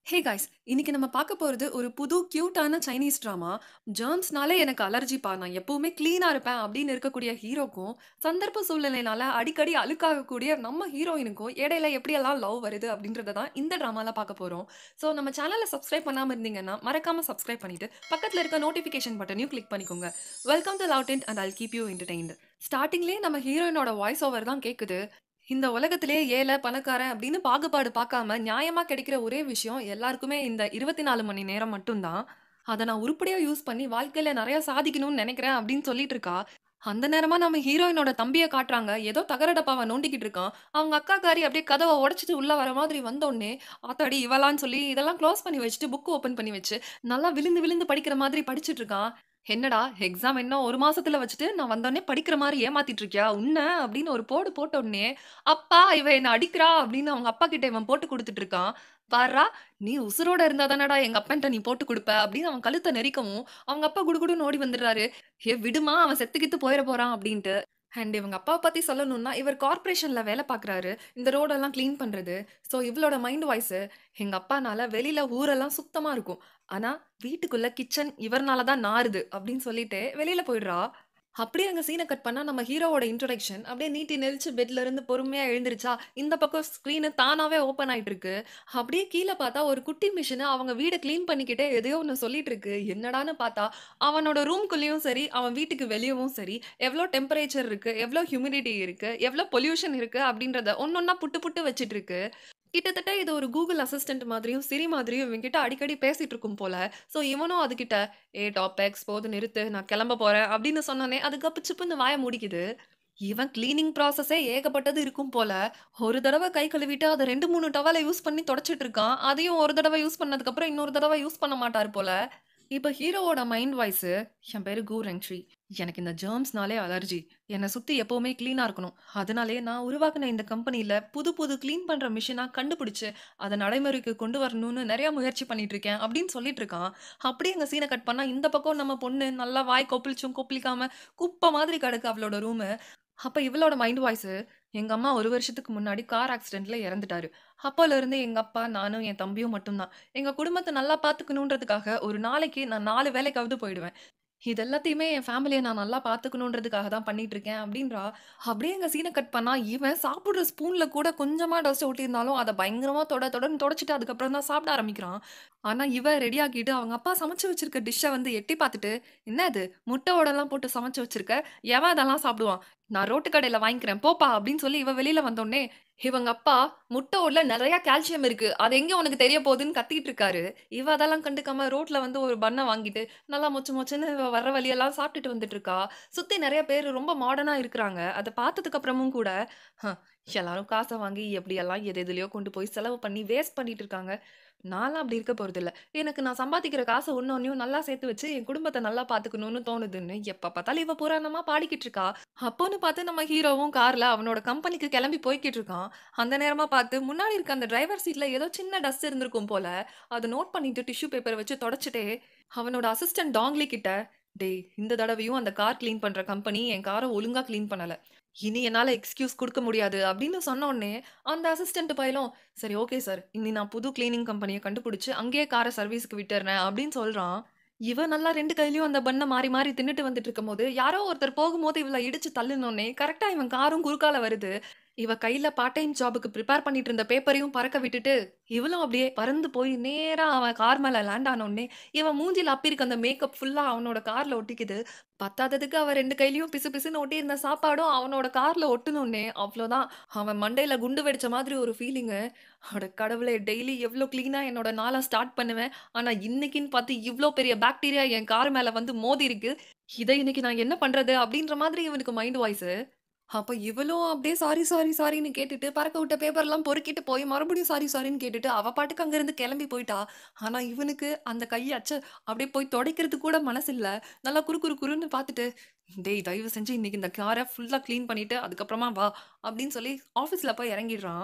Hey guys இன்னைக்கு நம்ம பார்க்க போறது ஒரு புது கியூட்டான சைனீஸ் ட்ராமா ஜெர்ம்ஸ்னாலே எனக்கு அலர்ஜிப்பா நான் எப்பவுமே க்ளீனா இருப்பேன் அப்படின்னு இருக்கக்கூடிய ஹீரோக்கும் சந்தர்ப்ப சூழ்நிலைனால அடிக்கடி அழுக்காகக்கூடிய நம்ம ஹீரோயினுக்கும் இடையில எப்படியெல்லாம் லவ் வருது அப்படின்றத தான் இந்த ட்ராமால பார்க்க போறோம் ஸோ நம்ம சேனலை சப்ஸ்கிரைப் பண்ணாம இருந்தீங்கன்னா மறக்காம சப்ஸ்கிரைப் பண்ணிட்டு பக்கத்துல இருக்க நோட்டிஃபிகேஷன் பட்டனையும் கிளிக் பண்ணிக்கோங்க welcome to love tent and I'll keep you entertained ஸ்டார்டிங்லேயே நம்ம ஹீரோயினோட வாய்ஸ் ஓவர் தான் கேட்குது இந்த உலகத்திலே ஏழை பணக்காரன் அப்படின்னு பாகுபாடு பார்க்காம நியாயமா கிடைக்கிற ஒரே விஷயம் எல்லாருக்குமே இந்த இருபத்தி நாலு மணி நேரம் மட்டும்தான் அதை நான் உருப்படியா யூஸ் பண்ணி வாழ்க்கையில நிறைய சாதிக்கணும்னு நினைக்கிறேன் அப்படின்னு சொல்லிட்டு இருக்கா அந்த நேரமா நம்ம ஹீரோயினோட தம்பியை காட்டுறாங்க ஏதோ தகர டப்பாவை நோண்டிக்கிட்டு இருக்கான் அவங்க அக்காக்காரி அப்படியே கதவை உடைச்சிட்டு உள்ள வர மாதிரி வந்தோடனே ஆத்தாடி இவளான்னு சொல்லி இதெல்லாம் க்ளோஸ் பண்ணி வச்சுட்டு புக் ஓபன் பண்ணி வச்சு நல்லா விழுந்து விழுந்து படிக்கிற மாதிரி படிச்சிட்டு இருக்கான் என்னடா எக்ஸாம் என்ன ஒரு மாசத்துல வச்சுட்டு நான் வந்தோடனே படிக்கிற மாதிரி ஏமாத்திட்டு இருக்கியா உன்ன அப்படின்னு ஒரு போடு போட்ட உடனே அப்பா இவ என்ன அடிக்கிறா அப்படின்னு அவங்க அப்பா கிட்ட இவன் போட்டு கொடுத்துட்டு இருக்கான் பாரா நீ உசுரோட இருந்தா தானடா எங்க அப்பன்ட்ட நீ போட்டு கொடுப்ப அப்படின்னு அவன் கழுத்தை நெரிக்கவும் அவங்க அப்பா குடுகுடுன்னு ஓடி வந்துடுறாரு ஏ விடுமா அவன் செத்துக்கித்து போயிட போறான் அப்படின்ட்டு அண்ட் இவங்க அப்பாவை பத்தி சொல்லணும்னா இவர் கார்ப்பரேஷன்ல வேலை பார்க்குறாரு இந்த ரோடெல்லாம் க்ளீன் பண்றது ஸோ இவளோட மைண்ட் வாய்ஸ் எங்க அப்பானால வெளியில ஊரெல்லாம் சுத்தமா இருக்கும் ஆனா வீட்டுக்குள்ள கிச்சன் இவர்னால தான் நாறுது அப்படின்னு சொல்லிட்டு வெளியில போயிடுறா அப்படியே அங்க சீனை கட் பண்ணா நம்ம ஹீரோவோட இன்ட்ரடக்ஷன் அப்படியே நீட்டி நெரிச்சு பெட்ல இருந்து பொறுமையா எழுந்திருச்சா இந்த பக்கம் ஸ்க்ரீனு தானாவே ஓப்பன் ஆயிட்டு இருக்கு அப்படியே கீழே பார்த்தா ஒரு குட்டி மிஷினை அவங்க வீடை க்ளீன் பண்ணிக்கிட்டே எதையோ ஒன்று சொல்லிட்டு இருக்கு என்னடான்னு பார்த்தா அவனோட ரூம்குள்ளேயும் சரி அவன் வீட்டுக்கு வெளியவும் சரி எவ்வளோ டெம்பரேச்சர் இருக்கு எவ்வளோ ஹியூமிடிட்டி இருக்கு எவ்வளோ பொல்யூஷன் இருக்கு அப்படின்றத ஒன்னொன்னா புட்டு புட்டு வச்சிட்டு இருக்கு கிட்டத்தட்ட இது ஒரு கூகுள் அசிஸ்டன்ட் மாதிரியும் சிரி மாதிரியும் இவங்கிட்ட அடிக்கடி பேசிட்டு இருக்கும் போல ஸோ இவனும் அதுகிட்ட ஏ டாபெக்ஸ் போது நிறுத்து நான் கிளம்ப போறேன் அப்படின்னு சொன்னோன்னே அது கப்பு சிப்புன்னு வாய முடிக்குது இவன் கிளீனிங் ப்ராசஸே ஏகப்பட்டது இருக்கும் போல ஒரு தடவை கை கழுவிட்டு அதை ரெண்டு மூணு டவலை யூஸ் பண்ணி தொடச்சிட்டு இருக்கான் அதையும் ஒரு தடவை யூஸ் பண்ணதுக்கப்புறம் இன்னொரு தடவை யூஸ் பண்ண மாட்டார் போல இப்போ ஹீரோவோட மைண்ட் வாய்ஸ் என் பேரு கு ரெங்ட்ரி எனக்கு இந்த ஜெர்ம்ஸ்னாலே அலர்ஜி என்னை சுற்றி எப்போவுமே க்ளீனாக இருக்கணும் அதனாலே நான் உருவாக்கின இந்த கம்பெனியில் புது புது க்ளீன் பண்ணுற மிஷினாக கண்டுபிடிச்சு அதை நடைமுறைக்கு கொண்டு வரணும்னு நிறையா முயற்சி பண்ணிட்டு இருக்கேன் அப்படின்னு சொல்லிட்டு இருக்கான் அப்படியே எங்கள் சீனை கட் பண்ணால் இந்த பக்கம் நம்ம பொண்ணு நல்லா வாய் கொப்பளிச்சும் கொப்பளிக்காம குப்பை மாதிரி கிடக்கு அவளோட ரூமு அப்போ இவளோட மைண்ட் வாய்ஸ் எங்கள் அம்மா ஒரு வருஷத்துக்கு முன்னாடி கார் ஆக்சிடெண்ட்டில் இறந்துட்டாரு அப்போலேருந்து எங்கள் அப்பா நானும் என் தம்பியும் மட்டும்தான் எங்கள் குடும்பத்தை நல்லா பார்த்துக்கணுன்றதுக்காக ஒரு நாளைக்கு நான் நாலு வேலைக்காவது போயிடுவேன் இது எல்லாத்தையுமே என் ஃபேமிலியை நான் நல்லா பார்த்துக்கணுன்றதுக்காக தான் பண்ணிட்டு இருக்கேன் அப்படின்றா அப்படியே எங்கள் சீனை கட் பண்ணா இவன் சாப்பிட்ற ஸ்பூனில் கூட கொஞ்சமாக டஸ்ட் ஒட்டியிருந்தாலும் அதை பயங்கரமாக தொட தொடன்னு தொடச்சிட்டு அதுக்கப்புறம் தான் சாப்பிட ஆரம்பிக்கிறான் ஆனால் இவன் ரெடி ஆக்கிட்டு அவங்க அப்பா சமைச்சு வச்சிருக்க டிஷ்ஷை வந்து எட்டி பார்த்துட்டு என்ன அது முட்டையோடலாம் போட்டு சமைச்சு வச்சிருக்க எவன் அதெல்லாம் சாப்பிடுவான் நான் ரோட்டு கடையில் வாங்கிக்கிறேன் போப்பா அப்படின்னு சொல்லி இவ வெளியில வந்தோடனே இவங்க அப்பா முட்டை ஓடல நிறைய கால்சியம் இருக்கு அது எங்க உனக்கு தெரிய போகுதுன்னு கத்திட்டு இருக்காரு இவ அதெல்லாம் கண்டுக்காம ரோட்ல வந்து ஒரு பண்ணை வாங்கிட்டு நல்லா மொச்சு மொச்சுன்னு இவ வர்ற வழியெல்லாம் சாப்பிட்டுட்டு வந்துட்டு இருக்கா சுத்தி நிறைய பேர் ரொம்ப மாடர்னா இருக்கிறாங்க அதை பார்த்ததுக்கு அப்புறமும் கூட "ஹ, எல்லாரும் காசை வாங்கி எப்படியெல்லாம் எது எதுலயோ கொண்டு போய் செலவு பண்ணி வேஸ்ட் பண்ணிட்டு இருக்காங்க நான்லாம் அப்படி இருக்க போறது இல்ல எனக்கு நான் சம்பாதிக்கிற காசை ஒன்னொன்னையும் நல்லா சேர்த்து வச்சு என் குடும்பத்தை நல்லா பாத்துக்கணும்னு தோணுதுன்னு எப்ப பார்த்தாலும் இவ புராணமா பாடிக்கிட்டு இருக்கா அப்போன்னு பார்த்து நம்ம ஹீரோவும் கார்ல அவனோட கம்பெனிக்கு கிளம்பி போய்கிட்டு இருக்கான் அந்த நேரமா பார்த்து முன்னாடி இருக்க அந்த டிரைவர் சீட்ல ஏதோ சின்ன டஸ்ட் இருந்திருக்கும் போல அதை நோட் பண்ணிட்டு டிஷ்யூ பேப்பரை வச்சு தொடச்சிட்டே அவனோட அசிஸ்டன்ட் டாங்லி கிட்ட டேய் இந்த தடவையும் அந்த கார் க்ளீன் பண்ற கம்பெனி என் காரை ஒழுங்கா க்ளீன் பண்ணல இனி என்னால எக்ஸ்கியூஸ் கொடுக்க முடியாது அப்படின்னு சொன்ன உடனே அந்த அசிஸ்டன்ட் பையலும் சரி ஓகே சார் இனி நான் புது கிளீனிங் கம்பெனியை கண்டுபிடிச்சு அங்கேயே காரை சர்வீஸ்க்கு விட்டுறேன் அப்படின்னு சொல்றான் இவன் நல்லா ரெண்டு கையிலயும் அந்த பண்ணை மாறி மாறி தின்னுட்டு வந்துட்டு இருக்கும்போது யாரோ ஒருத்தர் போகும்போது இவளை இடிச்சு தள்ளுனோடனே கரெக்டா இவன் காரும் குறுக்கால வருது இவ கையில பார்ட் டைம் ஜாபுக்கு ப்ரிப்பேர் பண்ணிட்டு இருந்த பேப்பரையும் பறக்க விட்டுட்டு இவளும் அப்படியே பறந்து போய் நேரா அவன் கார் மேல லேண்ட் ஆனோடனே இவன் மூஞ்சில அப்பிருக்கு அந்த மேக்கப் ஃபுல்லா அவனோட கார்ல ஒட்டிக்குது பத்தாததுக்கு அவன் ரெண்டு கையிலயும் பிசு பிசுன்னு ஒட்டி இருந்த சாப்பாடும் அவனோட கார்ல ஒட்டுனோடனே அவ்வளோதான் அவன் மண்டையில குண்டு வெடிச்ச மாதிரி ஒரு ஃபீலிங்கு அட கடவுளே டெய்லி எவ்வளோ க்ளீனா என்னோட நாளை ஸ்டார்ட் பண்ணுவேன் ஆனா இன்னைக்குன்னு பார்த்து இவ்வளோ பெரிய பாக்டீரியா என் கார் மேல வந்து மோதி இருக்கு இதை இன்னைக்கு நான் என்ன பண்றது அப்படின்ற மாதிரி இவனுக்கு மைண்ட் வாய்ஸ் அப்ப இவளும் அப்படியே சாரி சாரி சாரின்னு கேட்டுட்டு பறக்க விட்ட பேப்பர்லாம் பொறுக்கிட்டு போய் மறுபடியும் சாரி சாரின்னு கேட்டுட்டு அவ பாட்டுக்கு அங்கிருந்து கிளம்பி போயிட்டா ஆனா இவனுக்கு அந்த கையை அச்ச அப்படியே போய் துடைக்கிறது கூட மனசு இல்ல நல்லா குறு குறு குறுன்னு பார்த்துட்டு டேய் தயவு செஞ்சு இன்னைக்கு இந்த காரை ஃபுல்லா க்ளீன் பண்ணிட்டு அதுக்கப்புறமா வா அப்படின்னு சொல்லி ஆஃபீஸ்ல போய் இறங்கிடுறான்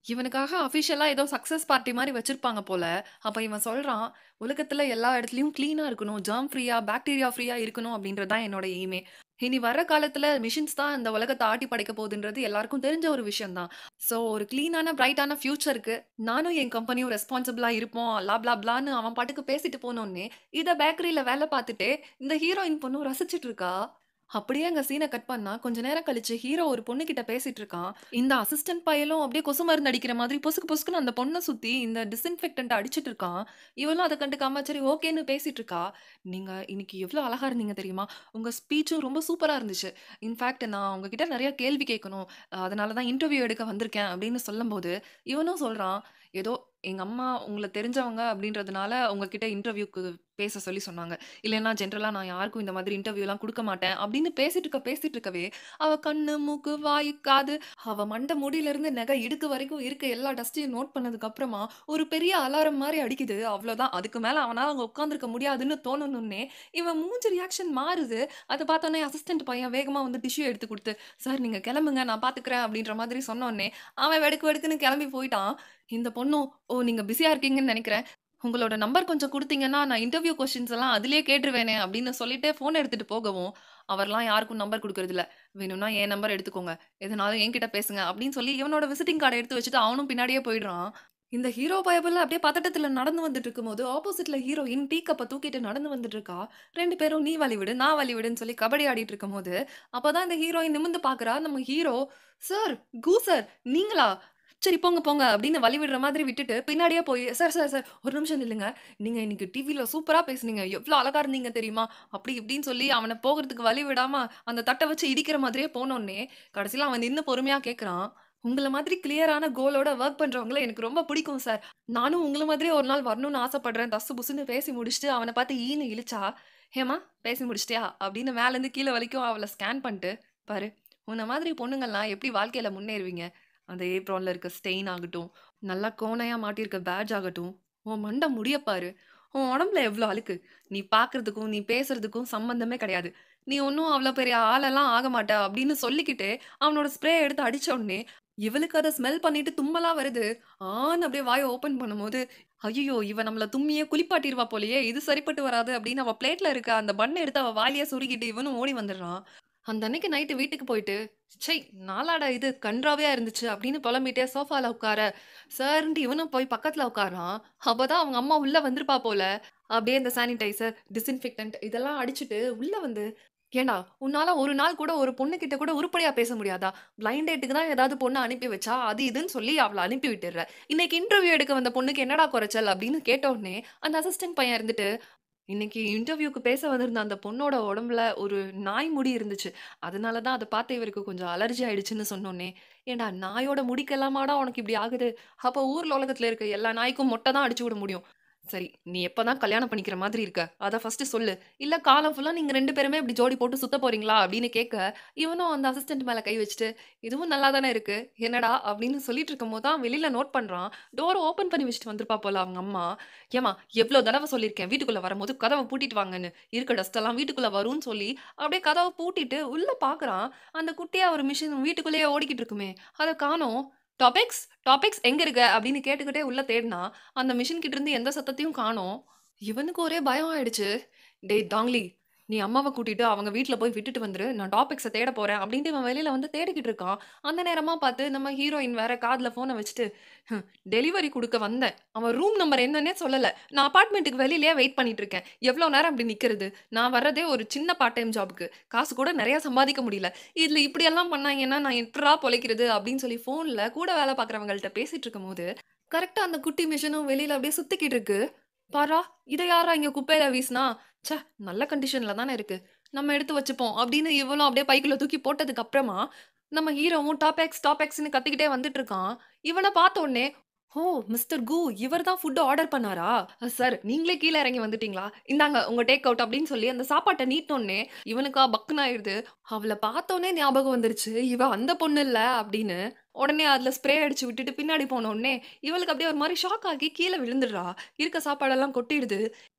இவனுக்காக அஃபிஷியலா ஏதோ சக்சஸ் பார்ட்டி மாரி வச்சிருப்பாங்க போல. அப்ப இவன் சொல்றான், "உலகத்துல எல்லா இடத்துலயும் கிளீனா இருக்கணும். ஜெர்ம் ஃப்ரீயா, பாக்டீரியா ஃப்ரீயா இருக்கணும் அப்படின்றது தான் என்னோட எய்மே. இனி வர்ற காலத்துல மிஷின்ஸ் தான் இந்த உலகத்த ஆட்டி படைக்க போகுதுன்றது எல்லாருக்கும் தெரிஞ்ச ஒரு விஷயம் தான். ஸோ ஒரு கிளீனான, பிரைட்டான ஃபியூச்சருக்கு நானும் என் கம்பெனியும் ரெஸ்பான்சிபிளா இருப்போம்." ப்ளா ப்ளா ப்ளான்னு அவன் பாட்டுக்கு பேசிட்டு போனோனே, இத பேக்கரியில வேல பார்த்துட்டே இந்த ஹீரோயின் பொண்ணும் ரசிச்சுட்டு இருக்கா. அப்படியே அங்க சீன கட் பண்ணா, கொஞ்ச நேரம் கழிச்சு ஹீரோ ஒரு பொண்ணுகிட்ட பேசிட்டு இருக்கான். இந்த அசிஸ்டன்ட் பயலும் அப்படியே கொசு மருந்து அடிக்கிற மாதிரி பொசுக்கு பொசுக்குன்னு அந்த பொண்ண சுத்தி இந்த டிஸின்ஃபெக்டன்ட் அடிச்சிட்டு இருக்கான். இவளும் அத கண்டுக்காம சரி ஓகேன்னு பேசிட்டு இருக்கா. "நீங்க இன்னைக்கு எவ்ளோ அழகா இருந்தீங்க தெரியுமா? உங்க ஸ்பீச்சும் ரொம்ப சூப்பரா இருந்துச்சு. இன்ஃபாக்ட் நான் உங்ககிட்ட நெறைய கேள்வி கேட்கணும். அதனால தான் இன்டர்வியூ எடுக்க வந்திருக்கேன்." அப்படின்னு சொல்லும்போது, இவனும் சொல்றான், "ஏதோ எங்க அம்மா உங்கள தெரிஞ்சவங்க அப்படின்றதுனால உங்ககிட்ட இன்டர்வியூக்கு பேச சொல்லி சொன்னாங்க. இல்லைன்னா ஜெனரலா நான் யாருக்கும் இந்த மாதிரி இன்டர்வியூலாம் குடுக்க மாட்டேன்." அப்படின்னு பேசிட்டு இருக்க பேசிட்டு இருக்கவே, அவ கண்ணு, மூக்கு, வாய், காது, அவ மண்ட முடியிலருந்து நெக இடுக்கு வரைக்கும் இருக்க எல்லா டஸ்ட்டையும் நோட் பண்ணதுக்கு அப்புறமா, ஒரு பெரிய அலாரம் மாரி அடிக்குது. அவ்வளோதான். அதுக்கு மேல அவனால அங்க உட்கார்ந்திருக்க முடியாதுன்னு தோணுனோனே, இவன் மூஞ்சி ரியாக்ஷன் மாறுது. அத பார்த்தோனே அசிஸ்டன்ட் பையன் வேகமா வந்து டிஷ்யூ எடுத்து குடுத்து, "சார் நீங்க கிளம்புங்க. நான் பார்த்துக்கிறேன்." அப்படின்ற மாதிரி சொன்னோனே, அவன் வெடுக்கு வெடுக்குன்னு கிளம்பி போயிட்டான். இந்த பொண்ணும், "ஓ! நீங்க பிஸியா இருக்கீங்கன்னு நெனைக்கிறேன். உங்களோட நம்பர் கொஞ்சம் குடுத்தீங்கன்னா, நான் இன்டர்வியூ கொஸ்டின்ஸ் எல்லாம் அதிலேயே கேட்டுருவேனே." அப்படின்னு சொல்லிட்டு ஃபோன் எடுத்துட்டு போகவும், அவர்லாம் யாருக்கும் நம்பர் குடுக்குறதில்ல. "வேணும்னா என் நம்பர் எடுத்துக்கோங்க. எதுனாலும் என்கிட்ட பேசுங்க." அப்படின்னு சொல்லி இவனோட விசிட்டிங் கார்ட எடுத்து வச்சுட்டு அவனும் பின்னாடியே போயிடுறான். இந்த ஹீரோ பயபுள்ள அப்படியே பதட்டத்துல நடந்து வந்துட்டு இருக்கும்போது, ஆப்போசிட்ல ஹீரோயின் டீ கப்ப தூக்கிட்டு நடந்து வந்துட்டு இருக்கா. 2 பேரும் நீ வழி விடு, நான் வழி விடுன்னு சொல்லி கபடி ஆடிட்டு இருக்கும்போது, அப்பதான் இந்த ஹீரோயின் நிமிர்ந்து பார்க்குறா. நம்ம ஹீரோ, "சார், கு சார் நீங்களா? சரி போங்க போங்க." அப்படின்னு வழி விடுற மாதிரி விட்டுட்டு பின்னாடியே போய், "சார் சார் சார் ஒரு நிமிஷம் நில்லுங்க. நீங்க இன்னைக்கு டிவில சூப்பரா பேசுனீங்க. எவ்ளோ அழகா இருந்தீங்க தெரியுமா?" அப்படி இப்படின்னு சொல்லி அவன போகறதுக்கு வழி விடாம அந்த தட்ட வச்சு இடிக்கிற மாதிரியே போனோனே, கடைசியில அவன் நின்னு பொறுமையா கேட்குறான், "உங்கள மாதிரி கிளியரான கோலோட வொர்க் பண்றவங்கள எனக்கு ரொம்ப பிடிக்கும் சார். நானும் உங்கள மாதிரியே ஒரு நாள் வரணும்னு ஆசைப்படுறேன்." தஸ்ஸு புஸ்ஸுன்னு பேசி முடிச்சுட்டு அவன பார்த்து ஈன்னு இளிச்சா, "ஏம்மா பேசி முடிச்சிட்டியா?" அப்படின்னு மேலேருந்து கீழ வரைக்கும் அவள ஸ்கேன் பண்ணிட்டு, "பாரு, உன்ன மாதிரி பொண்ணுங்கலாம் எப்படி வாழ்க்கையில முன்னேறுவீங்க? அந்த ஏப்ரான்ல இருக்க ஸ்டெயின் ஆகட்டும், நல்லா கோணையா மாட்டியிருக்க பேட்ஜ் ஆகட்டும், உன் மண்ட முடிய பாரு. உன் உடம்புல எவ்ளோ அழுக்கு. நீ பார்க்கறதுக்கும், நீ பேசுறதுக்கும் சம்மந்தமே கிடையாது. நீ ஒண்ணும் அவ்ளோ பெரிய ஆளெல்லாம் ஆக மாட்ட." அப்படின்னு சொல்லிக்கிட்டே அவனோட ஸ்ப்ரே எடுத்து அடிச்ச உடனே, இவளுக்கு அத ஸ்மெல் பண்ணிட்டு தும்மலா வருது. ஆன்னு அப்படியே வாய ஓப்பன் பண்ணும்போது, "ஐயய்யோ! இவ நம்மள தும்மியே குளிப்பாட்டிருவா போலயே. இது சரிப்பட்டு வராது." அப்படின்னு அவ பிளேட்ல இருக்க அந்த பன் எடுத்து அவ வாயிலேயே சொருகிட்டு இவனும் ஓடி வந்துடுறான். அந்த அன்னைக்கு நைட்டு வீட்டுக்கு போயிட்டு, "ச்சை! நாளாடா இது கண்றாவியா இருந்துச்சு." அப்படின்னு புலம்பிட்டே சோஃபால உட்கார, சார்ன்ட்டு இவனும் போய் பக்கத்துல உட்கார்றான். அப்பதான் அவங்க அம்மா உள்ள வந்திருப்பா போல. அப்படியே இந்த சானிடைசர், டிஸின்ஃபெக்டன்ட் இதெல்லாம் அடிச்சுட்டு உள்ள வந்து, "ஏன்டா உன்னால ஒரு நாள் கூட ஒரு பொண்ணுகிட்ட கூட உருப்படியா பேச முடியாதா? பிளைண்ட் டேட்டுக்கு தான் ஏதாவது பொண்ண அனுப்பி வச்சா, அது இதுன்னு சொல்லி அவள அனுப்பி விட்டுர்ற. இன்னைக்கு இன்டர்வியூ எடுக்க வந்த பொண்ணுக்கு என்னடா குறைச்சல்?" அப்படின்னு கேட்ட உடனே, அந்த அசிஸ்டன்ட் பையன் இருந்துட்டு, "இன்னைக்கு இன்டர்வியூக்கு பேச வந்திருந்த அந்த பொண்ணோட உடம்புல ஒரு நாய் முடி இருந்துச்சு. அதனால தான் அத பார்த்து இவருக்கு கொஞ்சம் அலர்ஜி ஆயிடுச்சுன்னு." சொன்னோனே, "ஏன்டா நாயோட முடிக்கெல்லாமாடா உனக்கு இப்படி ஆகுது? அப்ப ஊர்ல உலகத்துல இருக்க எல்லா நாய்க்கும் மொட்டை தான் அடிச்சு விட முடியும். சரி, நீ எப்பதான் கல்யாணம் பண்ணிக்கிற மாதிரி இருக்க? அத ஃபர்ஸ்ட்டு சொல்லு. இல்ல காலம் ஃபுல்லா நீங்க 2 பேருமே இப்படி ஜோடி போட்டு சுத்த போறீங்களா?" அப்படின்னு கேட்க, இவனும் அந்த அசிஸ்டன்ட் மேல கை வச்சுட்டு, "இதுவும் நல்லா தானே இருக்கு. என்னடா?" அப்படின்னு சொல்லிட்டு இருக்கும்போது தான் வெளியில நோட் பண்றான். டோர ஓப்பன் பண்ணி வச்சுட்டு வந்திருப்பா போல அவங்க அம்மா. "ஏம்மா எவ்ளோ தடவ சொல்லியிருக்கேன் வீட்டுக்குள்ள வரும்போது கதவ பூட்டிட்டு வாங்கன்னு. இருக்க டஸ்ட் எல்லாம் வீட்டுக்குள்ள வரும்ன்னு சொல்லி." அப்படியே கதவ பூட்டிட்டு உள்ள பார்க்குறான். அந்த குட்டியா ஒரு மிஷின் வீட்டுக்குள்ளேயே ஓடிக்கிட்டு இருக்குமே, அத காணோம். "டாபிக்ஸ், டாபிக்ஸ் எங்க இருக்க?" அப்படின்னு கேட்டுக்கிட்டே உள்ள தேடுனான். அந்த மிஷின் கிட்ட இருந்து எந்த சத்தத்தையும் காணோம். இவனுக்கு ஒரே பயம் ஆயிடுச்சு. "டேய் டாங்லி, நீ அம்மாவ கூட்டிட்டு அவங்க வீட்ல போய் விட்டுட்டு வந்துரு. நான் டாபிக்ஸ தேட போறேன்." அப்படின்ட்டு இவன் வெளியில வந்து தேடிக்கிட்டு இருக்கான். அந்த நேரமா பார்த்து நம்ம ஹீரோயின் வேற காதுல ஃபோன வச்சுட்டு, "ஹ் டெலிவரி குடுக்க வந்தேன். அவன் ரூம் நம்பர் என்னன்னே சொல்லல. நான் அபார்ட்மெண்ட்டுக்கு வெளியிலயே வெயிட் பண்ணிட்டு இருக்கேன். எவ்ளோ நேரம் அப்படி நிக்கிறது? நான் வர்றதே ஒரு சின்ன பார்ட் டைம் ஜாப்க்கு. காசு கூட நெறைய சம்பாதிக்க முடியல. இதுல இப்படியெல்லாம் பண்ணாங்கன்னா நான் எப்புட்றா பொழைக்கிறது?" அப்படின்னு சொல்லி ஃபோன்ல கூட வேலை பார்க்குறவங்கள்ட்ட பேசிட்டு இருக்கும்போது, கரெக்ட்டா அந்த குட்டி மிஷினும் வெளியில அப்படியே சுத்திக்கிட்டு இருக்கு. "பார்றா! இத யார்றா இங்க குப்பையில வீசினா? ச்சே! நல்ல கண்டிஷன்ல தானே இருக்கு. நம்ம எடுத்து வச்சுப்போம்." அப்படின்னு இவளும் அப்படியே பைக்குள்ள தூக்கி போட்டதுக்கு அப்புறமா, நம்ம ஹீரோவும் டாபெக்ஸ், டாபெக்ஸ்ன்னு கத்திக்கிட்டே வந்துட்டு இருக்கான். இவன பார்த்த உடனே, "ஓ! மிஸ்டர் கு இவர் தான் ஃபுட் ஆர்டர் பண்ணாரா? சார் நீங்களே கீழ இறங்கி வந்துட்டீங்களா? இந்தாங்க உங்க டேக் அவுட்." அப்படின்னு சொல்லி அந்த சாப்பாட்ட நீட்னோனே, இவனுக்கா பக்குன்னு ஆயிடுது. அவள பார்த்தோனே ஞாபகம் வந்துருச்சு. இவ அந்த பொண்ணு இல்ல அப்படின்னு. உடனே அதுல ஸ்ப்ரே அடிச்சு விட்டுட்டு பின்னாடி போன உடனே, இவளுக்கு அப்படியே ஒரு மாரி ஷாக் ஆகி கீழ விழுந்துடுறா. இருக்க சாப்பாடெல்லாம் கொட்டிடுது.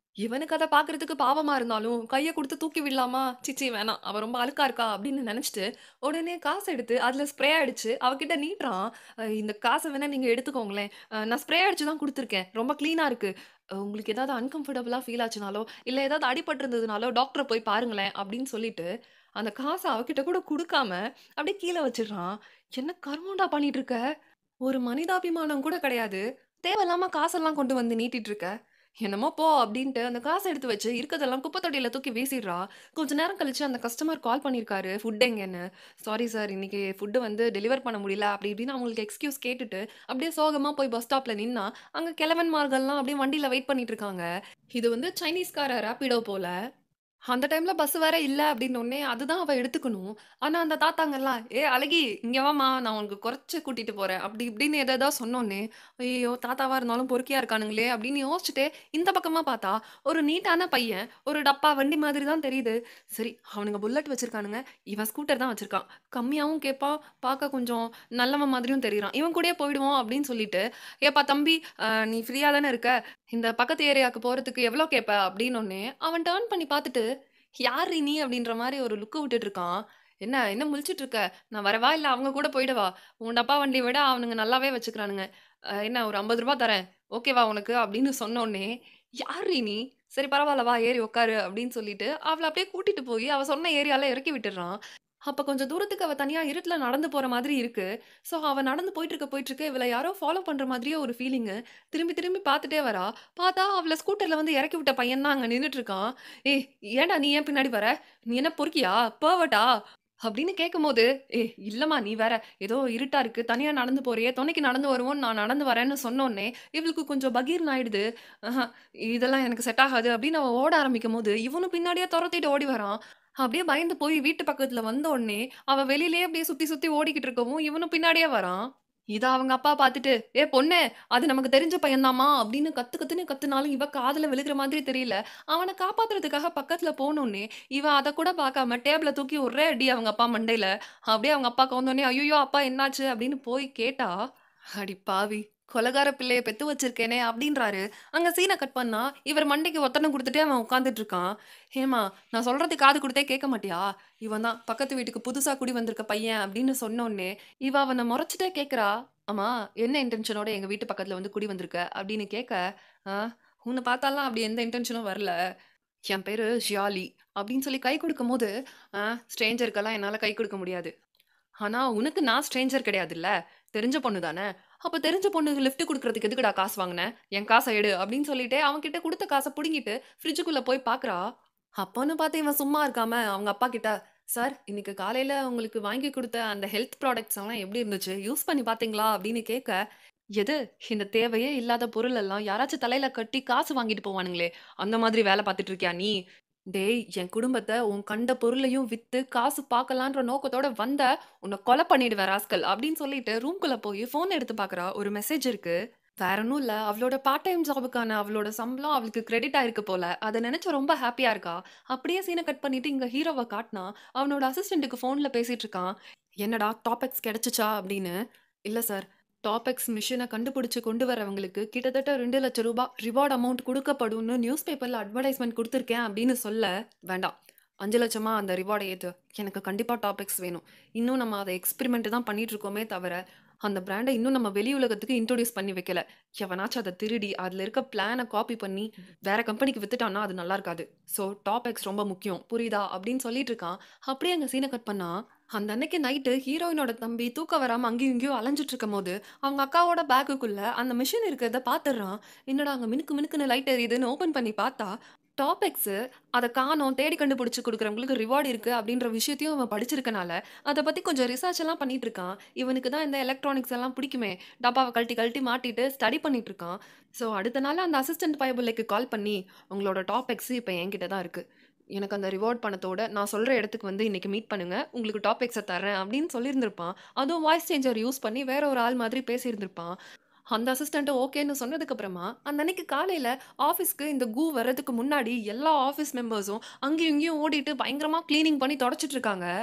இவனுக்கு அத பார்க்கறதுக்கு பாவமா இருந்தாலும், கைய குடுத்து தூக்கி விடலாமா? "ச்சீ வேணாம். அவ ரொம்ப அழுக்கா இருக்கா" அப்படின்னு நெனச்சுட்டு, உடனே காச எடுத்து அதுல ஸ்ப்ரே அடிச்சு அவகிட்ட நீட்டுறான். "அ இந்த காச வேணா நீங்க எடுத்துக்கோங்களேன். அ நான் ஸ்ப்ரே அடிச்சு தான் குடுத்துருக்கேன். ரொம்ப கிளீனா இருக்கு. அ உங்களுக்கு ஏதாவது அன்கம்ஃபர்டபுளா ஃபீல் ஆச்சுனாலோ, இல்ல ஏதாவது அடிபட்டிருந்ததுனாலோ டாக்டர போய் பாருங்களேன்" அப்படின்னு சொல்லிட்டு, அந்த காச அவகிட்ட கூட குடுக்காம, அப்படியே கீழ வச்சுடுறான். "என்ன கருமம்டா பண்ணிட்டு இருக்க? ஒரு மனிதாபிமானம் கூட கிடையாது. தேவையில்லாம காசெல்லாம் கொண்டு வந்து நீட்டிட்டு இருக்க." என்னமோ போ அப்படின்ட்டு அந்த காச எடுத்து வச்சு இருக்கதெல்லாம் குப்பை தொட்டியில தூக்கி வீசிடுறா. கொஞ்ச நேரம் கழிச்சு அந்த கஸ்டமர் கால் பண்ணியிருக்காரு. ஃபுட் எங்கன்னு. "சாரி சார் இன்னைக்கு ஃபுட் வந்து டெலிவர் பண்ண முடியல" அப்படி இப்படின்னு அவங்களுக்கு எக்ஸ்கியூஸ் கேட்டுட்டு, அப்படியே சோகமா போய் பஸ் ஸ்டாப்ல நின்னா, அங்க கிழவன்மார்கள்லாம் அப்படியே வண்டியில வெயிட் பண்ணிட்டு இருக்காங்க. இது வந்து சைனீஸ்கார ராபிடோ போல. அந்த டைம்ல பஸ் வேற இல்ல அப்படின்னோனே, அதுதான் அவ எடுத்துக்கணும். ஆனா அந்த தாத்தாங்கலாம், "ஏய் அழகி இங்க வாம்மா, நான் உனக்கு குறைச்சு கூட்டிட்டு போறேன்." அப்படி இப்படின்னு எதேதோ சொன்னோனே, ஐயய்யோ! தாத்தாவா இருந்தாலும் பொறுக்கியா இருக்கானுங்களே அப்படின்னு யோசிச்சுட்டே, இந்த பக்கமா பார்த்தா, ஒரு நீட்டான பையன், ஒரு டப்பா வண்டி மாதிரி தான் தெரியுது. சரி அவனுங்க புல்லட் வச்சிருக்கானுங்க. இவன் ஸ்கூட்டர் தான் வச்சிருக்கான். கம்மியாவும் கேட்பான், பார்க்க கொஞ்சம் நல்லவன் மாதிரியும் தெரியிறான். இவன் கூடயே போயிடுவோம் அப்படின்னு சொல்லிட்டு, "ஏப்பா தம்பி, அ நீ ஃப்ரீயா தானே இருக்க? இந்த பக்கத்து ஏரியாவுக்கு போறதுக்கு எவ்வளோ கேட்ப?" அப்படின்னோனே, அவன் டர்ன் பண்ணி பார்த்துட்டு, "யார்ரி நீ?" அப்படின்ற மாரி ஒரு லுக் விட்டுட்டு இருக்கான். "என்ன என்ன முழிச்சுட்டு இருக்க? நான் வரவா? இல்ல அவங்க கூட போயிடவா? உன் டப்பா வண்டிய விட அவனுங்க நல்லாவே வச்சுக்கிறானுங்க. அ என்ன ஒரு ரூ. 50 தரேன். ஓகேவா உனக்கு?" அப்படின்னு சொன்னோனே, "யார்ரி நீ? சரி பரவால்ல வா ஏறி உட்காரு" அப்படின்னு சொல்லிட்டு, அவள அப்படியே கூட்டிட்டு போய் அவ சொன்ன ஏரியால இறக்கி விட்டுடுறான். அப்ப கொஞ்சம் தூரத்துக்கு அவ தனியா இருட்டுல நடந்து போற மாதிரி இருக்கு. ஸோ அவ நடந்து போயிட்டுருக்க போயிட்டுருக்க இவள யாரோ ஃபாலோ பண்ற மாதிரியே ஒரு ஃபீலிங்கு. திரும்பி திரும்பி பார்த்துட்டே வரா. பார்த்தா அவள ஸ்கூட்டர்ல வந்து இறக்கி விட்ட பையன் தான் அங்க நின்னுட்டு இருக்கான். "ஏய் ஏன்டா நீ ஏன் பின்னாடி வர? நீ என்ன பொறுக்கியா? பெர்வர்ட்டா?" அப்படின்னு கேட்கும்போது, "ஏய் இல்லம்மா நீ வேற. ஏதோ இருட்டா இருக்கு. தனியா நடந்து போறியே, துணைக்கு நடந்து வருவோம்ன்னு நான் நடந்து வரேன்னு" சொன்னோனே, இவளுக்கு கொஞ்சம் பகீர்னு ஆயிடுது. "ஆஹா இதெல்லாம் எனக்கு செட் ஆகாது" அப்படின்னு அவ ஓட ஆரம்பிக்கும்போது, இவனும் பின்னாடியே தொரத்திட்டு ஓடி வரான். அப்படியே பயந்து போய் வீட்டு பக்கத்துல வந்தோனே, அவ வெளியிலேயே அப்படியே சுத்தி சுத்தி ஓடிக்கிட்டு இருக்கவும், இவனும் பின்னாடியே வரான். இத அவங்க அப்பா பார்த்துட்டு, "ஏ பொண்ணே! அது நமக்கு தெரிஞ்ச பையன் தாம்மா" அப்படின்னு கத்து கத்துன்னு கத்துனாலும் இவ காதுல விழுகிற மாதிரி தெரியல. அவன காப்பாத்துறதுக்காக பக்கத்துல போனோனே, இவ அத கூட பார்க்காம டேபிள தூக்கி ஒரே அடி அவங்க அப்பா மண்டையில. அப்படியே அவங்க அப்பா கவுந்தோனே, "ஐய்யய்யோ! அப்பா என்னாச்சு?" அப்படின்னு போய் கேட்டா, "அடி பாவி! கொலைகார பிள்ளைய பெத்து வச்சிருக்கேனே" அப்படின்றாரு. அங்க சீன கட் பண்ணா, இவர் மண்டைக்கு ஒத்தடம் குடுத்துட்டே அவன் உட்கார்ந்துட்டு இருக்கான். "ஏம்மா நான் சொல்றது காது குடுத்தே கேட்க மாட்டியா? இவன் தான் பக்கத்து வீட்டுக்கு புதுசா குடி வந்திருக்க பையன்" அப்படின்னு சொன்னோனே, இவ அவன மொறச்சுட்டே கேட்கிறா. "ஆமா என்ன இன்டென்ஷனோட எங்க வீட்டு பக்கத்துல வந்து குடி வந்திருக்க?" அப்படின்னு கேட்க, "ஆ உன்ன பார்த்தாலாம் அப்படி எந்த இன்டென்ஷனும் வரல. என் பேரு ஷியாலி" அப்படின்னு சொல்லி கை குடுக்கும்போது, "ஆ ஸ்ட்ரேஞ்சருக்கெல்லாம் என்னால கை குடுக்க முடியாது. ஆனா உனக்கு நான் ஸ்ட்ரேஞ்சர் கிடையாதுல்ல. தெரிஞ்ச பொண்ணு தானே. அப்ப தெரிஞ்ச பொண்ணுக்கு லிஃப்ட் குடுக்குறதுக்கு எதுக்குடா காசு வாங்குன? என் காச எடு" அப்படின்னு சொல்லிட்டு அவன்கிட்ட குடுத்த காச புடுங்கிட்டு ஃப்ரிட்ஜுக்குள்ள போய் பார்க்குறா. அப்பன்னு பார்த்து இவன் சும்மா இருக்காம அவங்க அப்பா கிட்ட, "சார் இன்னைக்கு காலையில உங்களுக்கு வாங்கி குடுத்த அந்த ஹெல்த் ப்ராடக்ட்ஸ் எல்லாம் எப்படி இருந்துச்சு? யூஸ் பண்ணி பார்த்தீங்களா?" அப்படின்னு கேட்க, "எது? இந்த தேவையே இல்லாத பொருள் எல்லாம் யாராச்சும் தலையில கட்டி காசு வாங்கிட்டு போவானுங்களே, அந்த மாதிரி வேல பார்த்துட்டு இருக்கியா நீ? டேய் என் குடும்பத்த உன் கண்ட பொருளையும் வித்து காசு பார்க்கலான்ற நோக்கத்தோட வந்த, உன்ன கொலை பண்ணிடுவேன் ராஸ்கல்" அப்படின்னு சொல்லிட்டு ரூம்குள்ள போய் ஃபோன் எடுத்து பார்க்குறா. ஒரு மெசேஜ் இருக்கு. வேற ஒண்ணும் இல்ல. அவளோட பார்ட் டைம் ஜாபுக்கான அவளோட சம்பளம் அவளுக்கு கிரெடிட் ஆயிருக்கு போல. அத நினைச்சு ரொம்ப ஹேப்பியா இருக்கா. அப்படியே சீன கட் பண்ணிட்டு இங்க ஹீரோவ காட்டுனா, அவனோட அசிஸ்டன்ட்க்கு ஃபோன்ல பேசிட்டு இருக்கான். "என்னடா டாபிக்ஸ் கிடைச்சுச்சா?" அப்படின்னு. "இல்ல சார். டாபிக்ஸ் மிஷின கண்டுபிடிச்சு கொண்டு வரவங்களுக்கு கிட்டத்தட்ட ரூ. 2,00,000 ரிவார்ட் அமௌண்ட் குடுக்கப்படும்னு நியூஸ் பேப்பர்ல அட்வர்டைஸ்மென்ட் குடுத்துருக்கேன்" அப்படின்னு சொல்ல, "வேண்டாம். 5,00,000 அந்த ரிவார்ட ஏத்து. எனக்கு கண்டிப்பா டாபிக்ஸ் வேணும். இன்னும் நம்ம அத எக்ஸ்பெரிமெண்ட் தான் பண்ணிட்டு இருக்கோமே தவிர, அந்த பிராண்ட இன்னும் நம்ம வெளி உலகத்துக்கு இன்ட்ரோடியூஸ் பண்ணி வைக்கல. எவனாச்சும் அத திருடி, அதுல இருக்க பிளான காப்பி பண்ணி வேற கம்பெனிக்கு வித்துட்டான்னா அது நல்லா இருக்காது. சோ டாபிக்ஸ் ரொம்ப முக்கியம். புரியுதா?" அப்படின்னு சொல்லிட்டு இருக்கான். அப்படியே அங்க சீன கட் பண்ணா, அந்த அன்னைக்கு நைட்டு ஹீரோயினோட தம்பி தூக்கம் வராம அங்கேயும் இங்கேயும் அலைஞ்சுட்டு இருக்கும்போது, அவங்க அக்காவோட பேக்குக்குள்ள அந்த மிஷின் இருக்கிறத பார்த்துடுறான். என்னடா அங்க மினுக்கு மினுக்குன்னு லைட் எரியுதுன்னு ஓப்பன் பண்ணி பார்த்தா, டாபிக்ஸு அத காணோம். தேடி கண்டுபிடிச்சு குடுக்குறவங்களுக்கு ரிவார்ட் இருக்கு அப்படின்ற விஷயத்தையும் அவன் படிச்சிருக்கனால, அத பத்தி கொஞ்சம் ரிசர்ச் எல்லாம் பண்ணிட்டு இருக்கான். இவனுக்கு தான் இந்த எலக்ட்ரானிக்ஸ் எல்லாம் பிடிக்குமே. டப்பாவ கழட்டி கழட்டி மாட்டிட்டு ஸ்டடி பண்ணிட்டு இருக்கான். ஸோ அடுத்த நாள் அந்த அசிஸ்டன்ட் பயபுள்ளைக்கு கால் பண்ணி, "உங்களோட டாபிக்ஸ் இப்ப என்கிட்ட தான் இருக்கு. எனக்கு அந்த ரிவார்ட் பணத்தோட நான் சொல்ற இடத்துக்கு வந்து இன்னைக்கு மீட் பண்ணுங்க. உங்களுக்கு டாபிக்ஸ தர்றேன்" அப்படின்னு சொல்லியிருந்திருப்பான். அதுவும் வாய்ஸ் சேஞ்சர் யூஸ் பண்ணி வேற ஒரு ஆள் மாதிரி பேசியிருந்திருப்பான். அந்த அசிஸ்டன்ட் ஓகேன்னு சொன்னதுக்கு அப்புறமா, அந்த அன்னைக்கு காலையில ஆஃபீஸ்க்கு இந்த கூ வர்றதுக்கு முன்னாடி எல்லா ஆஃபீஸ் மெம்பர்ஸும் அங்கேயும் இங்கேயும் ஓடிட்டு பயங்கரமா கிளீனிங் பண்ணி தொடச்சிட்டு இருக்காங்க.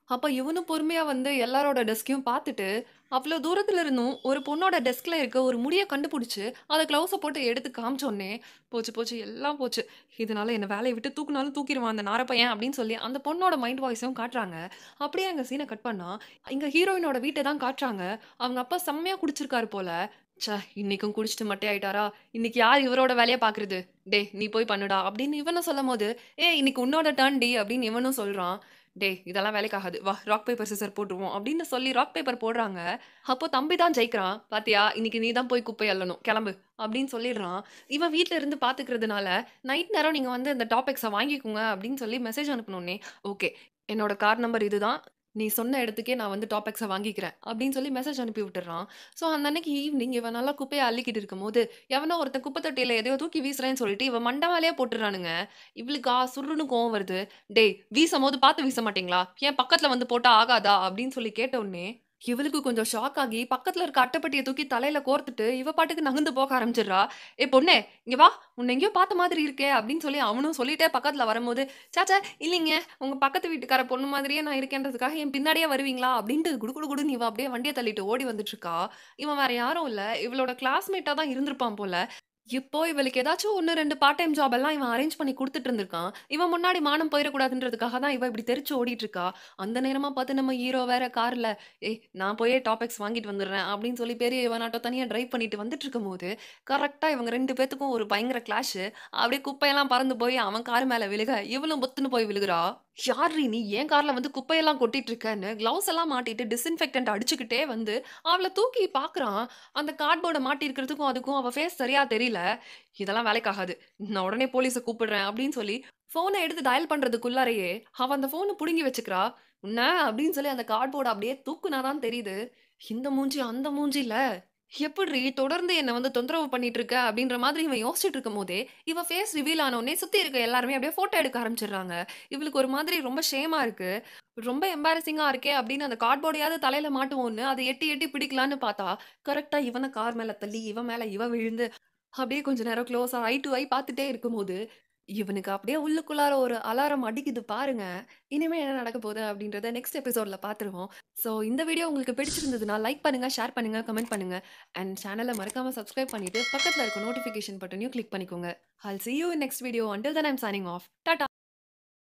அப்ப இவனும் பொறுமையா வந்து எல்லாரோட டெஸ்க்கையும் பார்த்துட்டு, அவ்ளோ தூரத்துல இருந்தும் ஒரு பொண்ணோட டெஸ்க்ல இருக்க ஒரு முடிய கண்டுபிடிச்சு, அத க்ளவுஸ போட்டு எடுத்து காமிச்சோனே, போச்சு போச்சு எல்லாம் போச்சு. இதனால என்ன வேலைய விட்டு தூக்குனாலும் தூக்கிருவான் அந்த நாரப்பையன் அப்படின்னு சொல்லி அந்த பொண்ணோட மைண்ட் வாய்ஸையும் காட்டுறாங்க. அப்படியே அங்க சீன கட் பண்ணா, இங்க ஹீரோயினோட வீட்ட தான் காட்டுறாங்க. அவங்க அப்பா செம்மையா குடிச்சிருக்காரு போல. ச்சே! இன்னைக்கும் குடிச்சிட்டு மட்டை ஆயிட்டாரா? இன்னைக்கு யார் இவரோட வேலைய பார்க்குறது? டேய் நீ போய் பண்ணுடா அப்படின்னு இவனும் சொல்லும்போது, ஏய் இன்னைக்கு உன்னோட டர்ன் டி அப்படின்னு இவனும் சொல்றான். டேய் இதெல்லாம் வேலைக்கு ஆகாது. வா ராக் பேப்பர் சிசர் போட்டுருவோம் அப்படின்னு சொல்லி ராக் பேப்பர் போடுறாங்க. அப்போ தம்பி தான் ஜெயிக்கிறான். பாத்தியா இன்னைக்கு நீ தான் போய் குப்பை அள்ளணும். கிளம்பு அப்படின்னு சொல்லிடுறான். இவன் வீட்ல இருந்து பார்த்துக்கிறதுனால, நைட் நேரம் நீங்க வந்து இந்த டாபிக்ஸ வாங்கிக்கோங்க அப்படின்னு சொல்லி மெசேஜ் அனுப்புனோனே, ஓகே என்னோட கார் நம்பர் இதுதான். நீ சொன்ன இடத்துக்கே நான் வந்து டாபிக்ஸ வாங்கிக்கிறேன் அப்படின்னு சொல்லி மெசேஜ் அனுப்பி விட்டுர்றான். ஸோ அந்த அன்னைக்கு ஈவினிங் இவன் நல்லா குப்பைய அள்ளிக்கிட்டு இருக்கும்போது, எவனோ ஒருத்தன் குப்பை தொட்டியில எதையோ தூக்கி வீசுறேன்னு சொல்லிட்டு இவன் மண்ட மேலயே போட்டுறானுங்க. இவளுக்கா சுர்ருன்னு கோவம் வருது. டேய் வீசம்போது பார்த்து வீச மாட்டீங்களா? ஏன் பக்கத்துல வந்து போட்டா ஆகாதா? அப்படின்னு சொல்லி கேட்டவுடனே, இவளுக்கு கொஞ்சம் ஷாக் ஆகி பக்கத்துல இருக்க அட்டைப்பெட்டிய தூக்கி தலையில கோர்த்துட்டு, இவ பாட்டுக்கு நகர்ந்து போக ஆரம்பிச்சிடுறா. ஏய் பொண்ணே இங்க வா! உன்ன எங்கேயோ பார்த்த மாதிரி இருக்கே அப்படின்னு சொல்லி அவனும் சொல்லிட்டே பக்கத்துல வரும்போது, ச்சே இல்லைங்க. உங்க பக்கத்து வீட்டுக்கார பொண்ணு மாதிரியே நான் இருக்கேன்றதுக்காக என் பின்னாடியே வருவீங்களா? அப்படின்ட்டு குடு குடு குடுன்னு இவ அப்படியே வண்டிய தள்ளிட்டு ஓடி வந்துட்டுருக்கா. இவன் வேற யாரும் இல்ல. இவளோட கிளாஸ்மேட்டா தான் இருந்திருப்பான் போல. இப்போ இவளுக்கு ஏதாச்சும் 1, 2 பார்ட் டைம் ஜாப் எல்லாம் இவன் அரேஞ்ச் பண்ணி குடுத்துட்டு இருந்திருக்கான். இவன் முன்னாடி மானம் போயிறக்கூடாதுன்றதுக்காக தான் இவ இப்படி தெறிச்சு ஓடிட்டு இருக்கா. அந்த நேரமா பார்த்து நம்ம ஹீரோ வேற கார்ல, ஏய் நான் போயே டாபிக்ஸ் வாங்கிட்டு வந்துடுறேன் அப்படின்னு சொல்லி பெரிய இவனாட்டம் தனியா டிரைவ் பண்ணிட்டு வந்துட்டு இருக்கும்போது, கரெக்ட்டா இவங்க 2 பேத்துக்கும் ஒரு பயங்கர கிளாஷு. அப்படியே குப்பையெல்லாம் பறந்து போய் அவன் கார் மேல விழுக, இவளும் பொத்துன்னு போய் விழுகுறா. யார்ரி நீ என் கார்ல வந்து குப்பையெல்லாம் கொட்டிட்டு இருக்கன்னு கிளவுஸ் எல்லாம் மாட்டிட்டு டிஸ்இன்ஃபெக்டன்ட் அடிச்சுக்கிட்டே வந்து அவள தூக்கி பார்க்குறான். அந்த கார்ட்போர்ட மாட்டியிருக்கிறதுக்கும் அதுக்கும் அவ ஃபேஸ் சரியா தெரியல. இதெல்லாம் வேலைக்கு ஆகாது. நான் உடனே போலீஸ கூப்பிடுறேன் அப்படின்னு சொல்லி ஃபோன எடுத்து டயல் பண்றதுக்குள்ளாரையே, அவ அந்த ஃபோன புடுங்கி வச்சுக்கிறா. உன்ன அப்படின்னு சொல்லி அந்த கார்ட்போர்ட அப்படியே தூக்குனா தான் தெரியுது. இந்த மூஞ்சி அந்த மூஞ்சில எப்புட்ரி தொடர்ந்து என்ன வந்து தொந்தரவு பண்ணிட்டு இருக்க? அப்படின்ற மாதிரி இவன் யோசிச்சுட்டு இருக்கும்போதே, இவ ஃபேஸ் ரிவீல் ஆனோனே சுத்தி இருக்க எல்லாருமே அப்படியே ஃபோட்டோ எடுக்க ஆரம்பிச்சுடுறாங்க. இவளுக்கு ஒரு மாதிரி ரொம்ப ஷேமா இருக்கு. ரொம்ப எம்பாரஸிங்கா இருக்கே அப்படின்னு அந்த கார்ட்போர்டையாவது தலையில மாட்டுவோம்னு அத எட்டி எட்டி பிடிக்கலான்னு பார்த்தா, கரெக்ட்டா இவன கார் மேல தள்ளி, இவன் மேல இவ விழுந்து, அப்படியே கொஞ்ச நேரம் க்ளோஸா ஐ டூ ஐ பார்த்துட்டே இருக்கும்போது, இவனுக்கு அப்படியே உள்ளுக்குள்ளார ஒரு அலாரம் அடிக்குது பாருங்க. இனிமே என்ன நடக்க போகுது அப்படின்றத நெக்ஸ்ட் எபிசோட்ல பார்த்துருவோம். ஸோ இந்த வீடியோ உங்களுக்கு பிடிச்சிருந்ததுன்னா லைக் பண்ணுங்க, ஷேர் பண்ணுங்க, கமெண்ட் பண்ணுங்க. அண்ட் சேனல மறக்காம சப்ஸ்கிரைப் பண்ணிட்டு பக்கத்துல இருக்க நோட்டிஃபிகேஷன் பட்டனையும் கிளிக் பண்ணிக்கோங்க. ஐ'll see you in next video. Until then I'm signing off. Tata!